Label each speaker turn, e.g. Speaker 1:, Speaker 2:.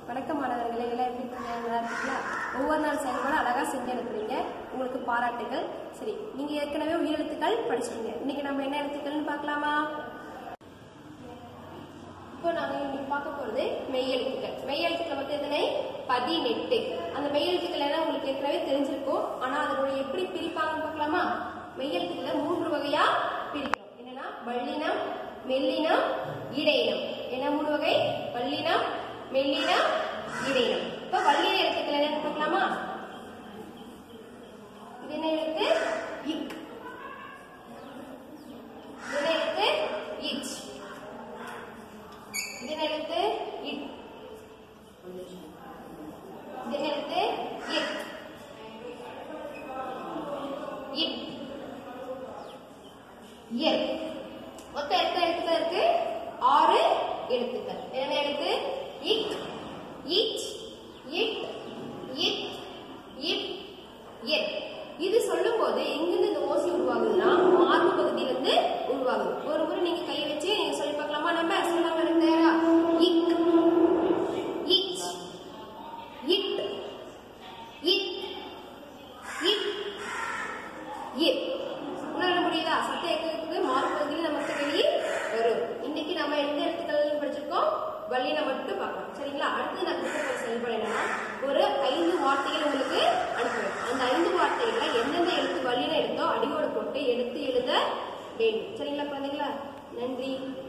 Speaker 1: வணக்கம் மாணவர்களே எல்லாம் எப்படி இருக்கீங்க நல்லா இருக்கீங்களா ஒவ்வொரு நாள் செயல்பாடு அழகா செஞ்சு அனுப்புறீங்க உங்களுக்கு பாராட்டுகள் சரி நீங்க ஏற்கனவே உயிரெழுத்துக்கள் படிச்சிட்டீங்க இன்னைக்கு நம்ம என்ன எழுத்துக்கள்னு பார்க்கலாமா இப்போ நாங்க இன்னைக்கு பார்க்க போறது மெய் எழுத்துக்கள் மெய் எழுத்துக்கள் வந்து எத்தனை பதினெட்டு அந்த மெய் எழுத்துக்கள் எல்லாம் உங்களுக்கு ஏற்கனவே தெரிஞ்சிருக்கும் ஆனா அதனுடைய எப்படி பிரிப்பாங்கன்னு பார்க்கலாமா மெய் எழுத்துக்களை மூன்று வகையா பிரிக்கிறோம் என்னன்னா வல்லினம் மெல்லினம் இடையினம் என்ன மூணு வகை வல்லினம் மெல்லினம் இடையினம் இப்போ வல்லின எழுத்துக்கள் என்னன்னு பார்க்கலாமா இது என்ன எழுத்து இக் இது என்ன எழுத்து இச் இது என்ன எழுத்து இட் இது என்ன எழுத்து இட் இட் இயல் மொத்தம் எத்தனை எழுத்துக்கள் இருக்கு ஆறு எழுத்துக்கள் என்ன எழுத்து இக் இச் இட் இட் இட் இட் இது சொல்லும்போது எங்கிருந்து இந்த ஓசை உருவாகுதுன்னா மார்பு பகுதியிலிருந்து உருவாகுது ஒரு முறை நீங்க கையை வச்சு நீங்க சொல்லி பார்க்கலாமா நம்ம சொல்லாம இருந்தாரா இக் இச் இட் இட் இட் இட் உணர முடியுதா சத்தம் எங்களுக்கு மார்பு பகுதியில் நமக்கு வெளியே வரும் இன்னைக்கு நம்ம எந்த எழுத்துக்கள் படிச்சிருக்கோம் வள்ளினை மட்டும் பார்க்கலாம் சரிங்களா அடுத்து நான் கொடுக்க போற செயல்பாடு என்னன்னா ஒரு ஐந்து வார்த்தைகள் உங்களுக்கு அனுப்புவேன் அந்த ஐந்து வார்த்தைகள்ல எந்தெந்த எழுத்து வள்ளினை எடுத்தோ அடியோடு போட்டு எடுத்து எழுத வேண்டும் சரிங்களா குழந்தைங்களா நன்றி